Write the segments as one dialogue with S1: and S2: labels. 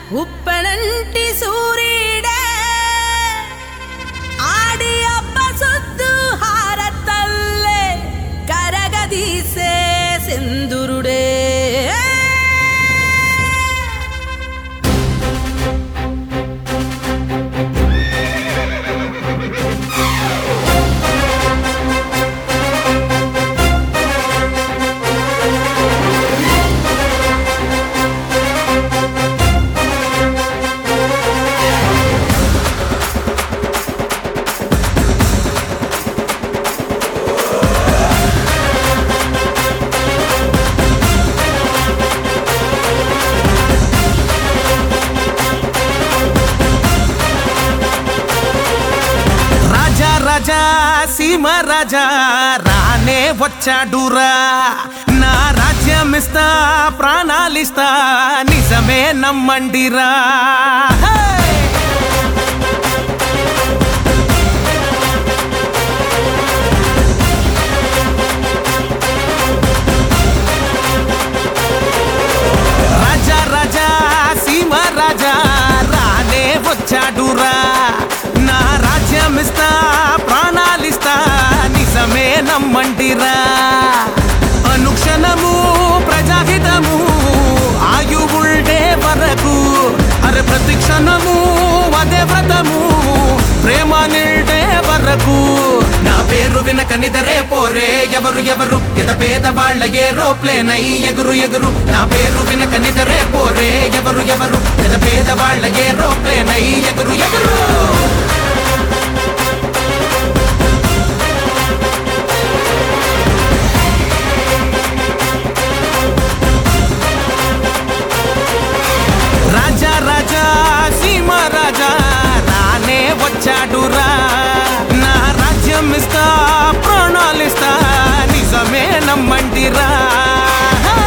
S1: ఉప్పనంటి సూర్యుడే ఆడి అబ్బ సొద్దు హారతల్లే కరగదీసే సింధురుడే
S2: రాజా రాజా సీమ రాజా రానే వచ్చాడురా నా రాజ్యమిస్తా ప్రాణాలిస్తా నిజమే నమ్మండిరా హే! రాజా రాజా సీమ రాజా రానే వచ్చాడురా నా రాజ్యమిస్తా ప్రాణాలిస్తా నిజమే నమ్మండిరా అనుక్షణము ప్రజాహితము ఆయువుండే వరకు అరే ప్రతి క్షణము అదే వ్రతము ప్రేమ నిండే వరకు నా పేరు వినక నిదరే పోరే ఎవరు ఎవరు ఇత పేద వాళ్ళ ఏరోప్లేన్ అయి ఎగురు ఎగురు నా పేరు వినక నిదరే పోరే ఎవరు ఎవరు ఇత పేద వాళ్ళ ఏరోప్లేన్ అయి ఎగురు ఎగురు రాజా రాజా సీమ రాజా రానే వచ్చాడురా నా రాజ్యం ఇస్తా ప్రాణాలిస్తా నిజమే నమ్మండిరా హే!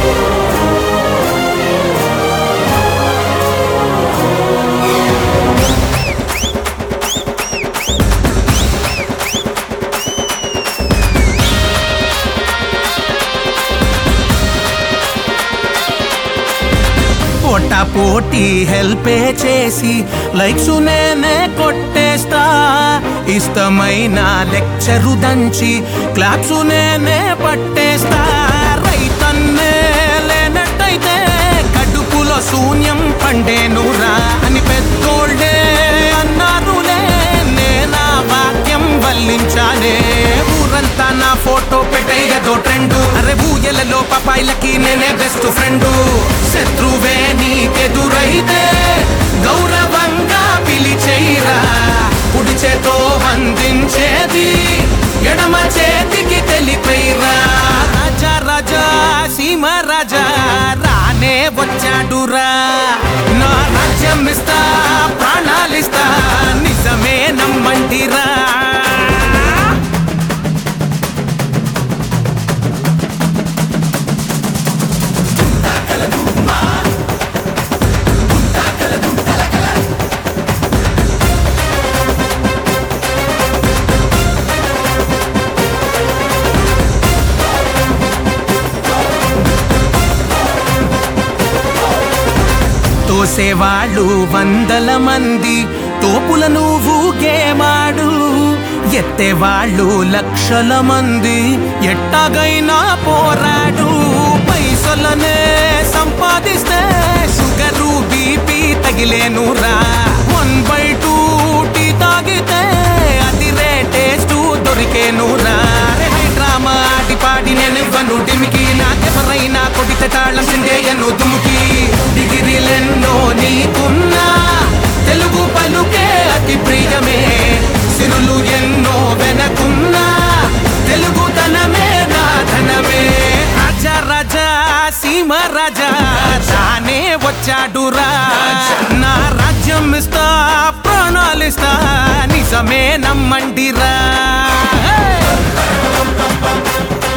S2: పోటా పోటీ హెల్పే చేసి లైక్స్ నేనే కొట్టేస్తా ఇష్టమైన లెక్చరు దంచి క్లాప్స్ నేనే పట్టేస్తా రైతన్నే లేనట్టయితే కడుపులో శూన్యం పండేనురా అని పెద్దోళ్ళే అన్నారులే నేనా వాక్యం వల్లించాలే ఊరంతా నా ఫోటో పెట్టేయదో ట్రెండ్ అరే ఊయలలో పపాయిలకి నేనే బెస్ట్ ఫ్రెండ్ శత్రువే నీకెదురైతే గౌరవంగా పిలిచేయిరా కుడి చేతో అందించేది ఎడమ చేతికి తెలిపైరా రాజా రాజా సీమ రాజా రానే వచ్చాడురా నా రాజ్యం ఇస్తా ప్రాణాలిస్తా నిజమే నమ్మంటిరా తోసేవాళ్ళు వందల మంది తోపుల నువ్వు గేమాడు ఎత్తేవాళ్ళు లక్షల మంది ఎట్టాగైనా పోరాడు పైసలనే సంపాదిస్తే షుగరు బీపీ తగిలేనురా వన్ బై టూ టీ తాగితే అది రే టేస్ట్ దొరికేనురా రే డ్రామా ఆడి పాడి నేను ఇవ్వను డిమికి నాకెవరైనా కొడితే తాళం సిందేయను దుముకి డిగిరీలెన్నో నీకున్నా తెలుగు పలుకే అతి ప్రియమే సిరులు ఎన్నో వెనకున్నా తెలుగుతనమే నా ధనమే రాజా రాజా సీమ రాజా రానే వచ్చాడురా నా రాజ్యం ఇస్తా ప్రాణాలిస్తా నిజమే నమ్మండిరా హే!